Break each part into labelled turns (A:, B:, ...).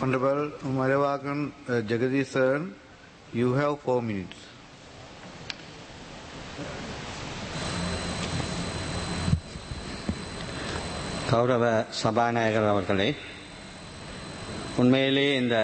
A: Honorable Marivakan uh, Jagadish you have four minutes.
B: கௌரவ சபாநாயகர் அவர்களே உண்மையிலே இந்த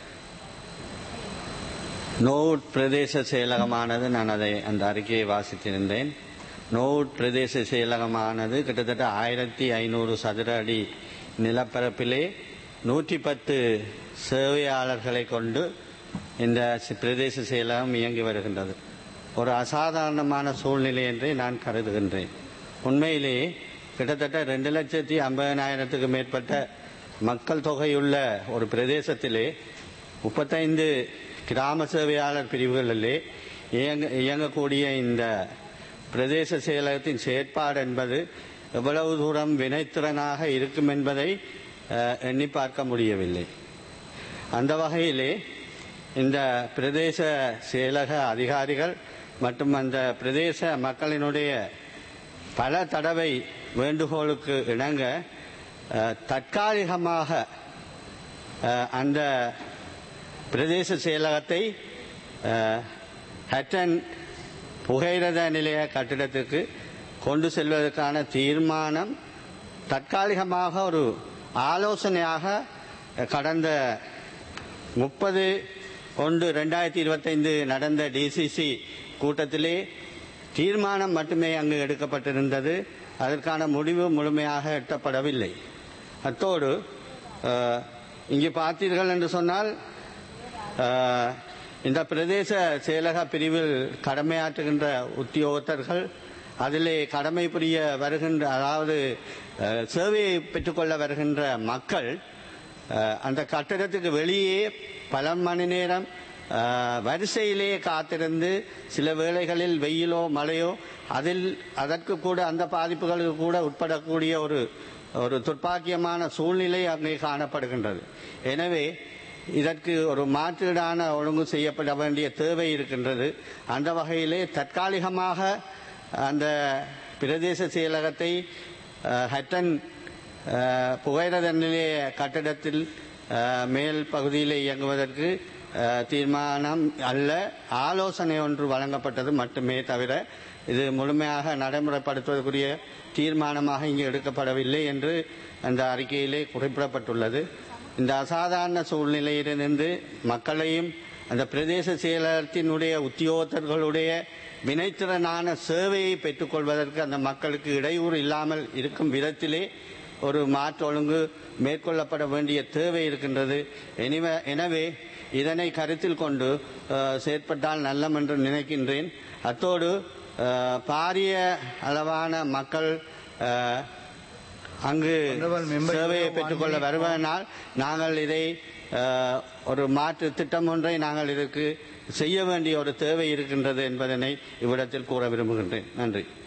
B: நோவுட் பிரதேச செயலகமானது நான் அதை அந்த அறிக்கையை வாசித்திருந்தேன் நோவுட் பிரதேச செயலகமானது கிட்டத்தட்ட ஆயிரத்தி ஐநூறு சதுர அடி நிலப்பரப்பிலே நூற்றி பத்து சேவையாளர்களை கொண்டு இந்த சி- பிரதேச செயலகம் இயங்கி வருகின்றது ஒரு அசாதாரணமான சூழ்நிலை என்றே நான் கருதுகின்றேன் உண்மையிலேயே கிட்டத்தட்ட ரெண்டு லட்சத்தி ஐம்பதனாயிரத்துக்கு மேற்பட்ட மக்கள் தொகையுள்ள ஒரு பிரதேசத்திலே முப்பத்தைந்து கிராம சேவையாளர் பிரிவுகளிலே இயங்க இயங்கக்கூடிய இந்த பிரதேச செயலகத்தின் செயற்பாடு என்பது எவ்வளவு தூரம் வினைத்திறனாக இருக்கும் என்பதை அஹ், எண்ணி பார்க்க முடியவில்லை அந்த வகையிலே இந்த பிரதேச செயலக அதிகாரிகள் மற்றும் அந்த பிரதேச மக்களினுடைய பல தடவை வேண்டுகோளுக்கு இணங்க அஹ், தற்காலிகமாக அஹ், அந்த பிரதேச செயலகத்தை அஹ், ஹட்டன் புகையிரத நிலைய கட்டிடத்துக்கு கொண்டு செல்வதற்கான தீர்மானம் தற்காலிகமாக ஒரு ஆலோசனையாக அஹ், கடந்த முப்பது ஒன்று ரெண்டாயிரத்தி இருபத்தைந்து நடந்த டிசிசி கூட்டத்திலே தீர்மானம் மட்டுமே அங்கு எடுக்கப்பட்டிருந்தது அதற்கான முடிவு முழுமையாக எட்டப்படவில்லை அத்தோடு அஹ், இங்கு பார்த்தீர்கள் என்று சொன்னால் அஹ், இந்த பிரதேச செயலக பிரிவில் கடமையாற்றுகின்ற உத்தியோகத்தர்கள் அதிலே கடமை புரிய வருகின்ற அதாவது அஹ், சேவையை பெற்றுக்கொள்ள வருகின்ற மக்கள் அஹ், அந்த கட்டிடத்துக்கு வெளியே பல மணி நேரம் அஹ், வரிசையிலே காத்திருந்து சில வேளைகளில் வெயிலோ மழையோ அதில் அதற்கு கூட அந்த பாதிப்புகளுக்கு கூட உட்படக்கூடிய ஒரு ஒரு துர்ப்பாக்கியமான சூழ்நிலை அங்கே காணப்படுகின்றது எனவே இதற்கு ஒரு மாற்றீடான ஒழுங்கு செய்யப்பட வேண்டிய தேவை இருக்கின்றது அந்த வகையிலே தற்காலிகமாக அந்த பிரதேச செயலகத்தை அஹ், ஹட்டன் அஹ், புகையிரத நிலைய கட்டிடத்தில் அஹ், மேல் பகுதியில் இயங்குவதற்கு அஹ், தீர்மானம் அல்ல ஆலோசனை ஒன்று வழங்கப்பட்டது மட்டுமே தவிர இது முழுமையாக நடைமுறைப்படுத்துவதற்குரிய தீர்மானமாக இங்கு எடுக்கப்படவில்லை என்று அந்த அறிக்கையிலே குறிப்பிடப்பட்டுள்ளது இந்த அசாதாரண சூழ்நிலையிலிருந்து மக்களையும் அந்த பிரதேச செயலகத்தினுடைய உத்தியோகத்தர்களுடைய வினைத்திறனான சேவையை பெற்றுக்கொள்வதற்கு அந்த மக்களுக்கு இடையூறு இல்லாமல் இருக்கும் விதத்திலே ஒரு மாற்று ஒழுங்கு மேற்கொள்ளப்பட வேண்டிய தேவை இருக்கின்றது எனிவ- எனவே இதனை கருத்தில் கொண்டு அஹ், செயற்பட்டால் நல்லம் என்று நினைக்கின்றேன் அத்தோடு அஹ், பாரிய அளவான மக்கள் அஹ், அங்கு
A: Honorable member,
B: சேவையை
A: you have one
B: பெற்றுக்கொள்ள
A: minute.
B: வருவதனால் நாங்கள் இதை அஹ், ஒரு மாற்று திட்டம் ஒன்றை நாங்கள் இதற்கு செய்ய வேண்டிய ஒரு தேவை இருக்கின்றது என்பதனை இவ்விடத்தில் கூற விரும்புகின்றேன் நன்றி